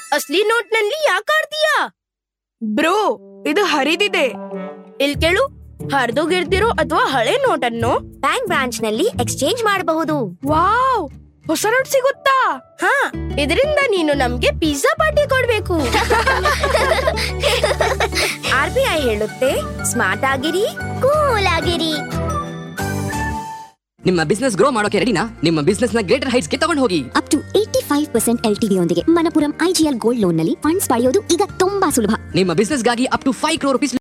ಅಸ್ಲಿ note ನಲ್ಲಿ ಯಾಕೆ ಆಡ್ತೀಯಾ bro ಇದು ಹರಿದಿದೆ ಇಲ್ ಕೇಳು ಹರಿದೋಗಿರ್ದಿರೋ ಅಥವಾ ಹಳೆ ನೋಟನ್ನು ಬ್ಯಾಂಕ್ ಬ್ರಾಂಚ್ ನಲ್ಲಿ ಎಕ್ಸ್ಚೇಂಜ್ ಮಾಡಬಹುದು ವಾವ್ ಹೊಸ ನೋಟ್ ಸಿಗುತ್ತಾ ಹಾ ಇದರಿಂದ ನೀನು ನಮ್ಗೆ ಪಿಜ್ಜಾ ಪಾರ್ಟಿ ಕೊಡ್ಬೇಕು ಆರ್ ಬಿ ಐ ಹೇಳುತ್ತೆ ಸ್ಮಾರ್ಟ್ ಆಗಿರಿ ಕೂಲ್ ಆಗಿರಿ ನಿಮ್ಮ ಬಿಸ್ನೆಸ್ ಗ್ರೋ ಮಾಡೋಕೆ ರೆಡಿನಾ ನಿಮ್ಮ ಬಿಸ್ನೆಸ್ ನ ಗ್ರೇಟರ್ ಹೈಟ್ಸ್ ಗೆ ತಗೊಂಡು ಹೋಗಿ up to eighty five percent L T ಯೊಂದಿಗೆ ಮನಪುರಂ ಐಜಿಎಲ್ ಗೋಲ್ಡ್ ಲೋನ್ ನಲ್ಲಿ ಫಂಡ್ಸ್ ಪಡೆಯೋದು ಈಗ ತುಂಬಾ ಸುಲಭ ನಿಮ್ಮ ಬಿಸ್ನೆಸ್ ಗಾಗಿ up to five crore rupees